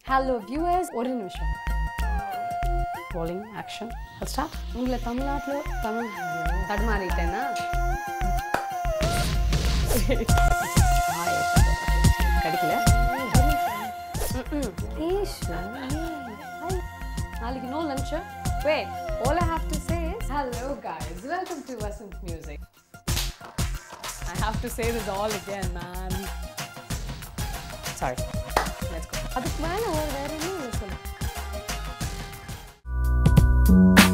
Hello viewers ஒரு நிமிஷம் rolling action start உங்களை தமிழ்நாட்டில் தமிழ் தடுமாறிட்டேன்னா கிடைக்கல நாளைக்கு no lunch Wait, all I have to say is hello guys, welcome to Vasant Music. I have to say this all again, man. Sorry. Let's go. அதுக்கு மேலே ஒரு வேற என்ன சொல்லு